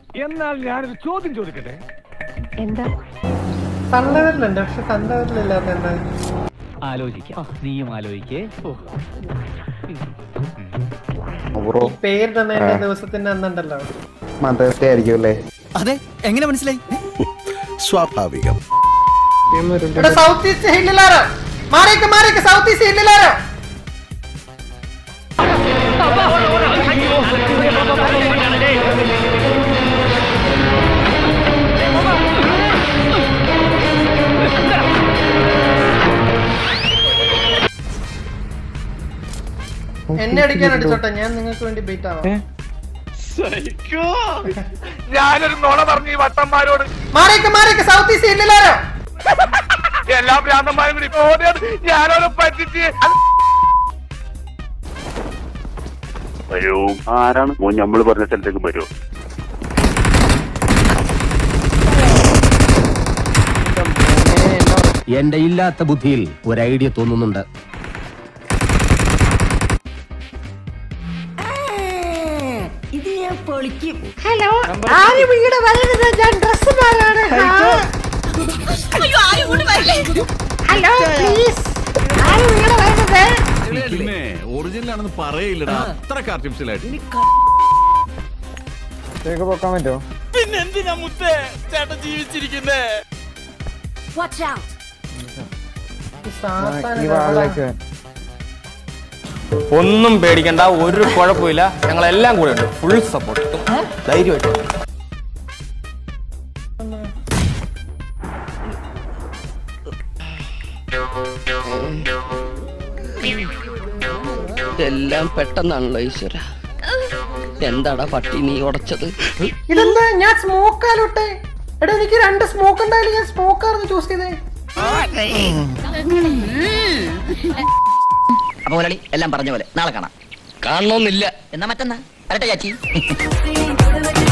എന്നാൽ ഞാനൊരു ചോദ്യം ചോദിക്കട്ടെ എന്താ തള്ളവരിലുണ്ട് പക്ഷെ തന്തവരിലില്ലാത്ത എന്താ ആലോചിക്കാം നീയും ആലോചിക്കേ ബ്രോ ഈ പേര് തന്നെ എന്റെ ദിവസത്തിന്റെ അന്നുണ്ടല്ലോ മദേഴ്സ് ഡേ ആയിരിക്കും അല്ലേ അതെ എങ്ങനെ മനസ്സിലായി സ്വാഭാവികം ഇവിടെ സൗത്ത് ഈസ്റ്റ് ഹില്ലിലാരോ മാറിക്ക് മാറിക്ക് സൗത്ത് ഈസ്റ്റ് ഹില്ലിലാരോ എന്നെ അടിക്കാൻ അടിച്ചോട്ടെ ഞാൻ നിങ്ങൾക്ക് വേണ്ടി ബീറ്റ് ആവാം ഞാനൊരു നുണ പറഞ്ഞു ഈ വട്ടന്മാരോട് മാറിക്ക് മാറിക്ക് സൗത്ത് ഈസ്റ്റ് ഹില്ലിലാരോ എല്ലാ ഭ്രാന്തന്മാരും കൂടി ഓടിയത് ഞാനോട് പറ്റിച്ച് വരൂ ആരാണ് മോൻ നമ്മൾ പറഞ്ഞ സ്ഥലത്തേക്ക് വരൂ എന്റെ ഇല്ലാത്ത ബുദ്ധിയിൽ ഒരു ഐഡിയ തോന്നുന്നുണ്ട് ഹലോ ആരും ഇവിടെ വരരുത് ഞാൻ ഡ്രസ് മാറാണ് ഹലോ പ്ലീസ് ആരും ഇവിടെ വരരുത് പിന്നെ ഒറിജിനൽ ആണെന്ന് പറയില്ലടാ അത്ര ആർട്ടിഫിഷ്യലായിട്ട് പൊക്കാൻ പറ്റുമോ ഈ വാളിലേക്ക് ഒന്നും പേടിക്കണ്ട ഒരു കുഴപ്പമില്ല ഞങ്ങളെല്ലാം കൂടെ ഉണ്ട് ഫുൾ സപ്പോർട്ട് ധൈര്യമായിട്ട് ഇതെല്ലാം പെട്ടെന്നാണല്ലോ ഈശ്വര എന്താടാ പട്ടി നീ ഉടച്ചത് ഇതെന്താ ഞാൻ സ്മോക്കാലോട്ടെ എടാ എനിക്ക് രണ്ട് സ്മോക്ക് ഉണ്ടായാലും ഞാൻ സ്മോക്കായിരുന്നു ചൂസ് ചെയ്തേ അപ്പൊ മുരളി എല്ലാം പറഞ്ഞ പോലെ നാളെ കാണാം കാണണമെന്നില്ല എന്നാ മറ്റന്നാ വരട്ടെ ചാച്ചി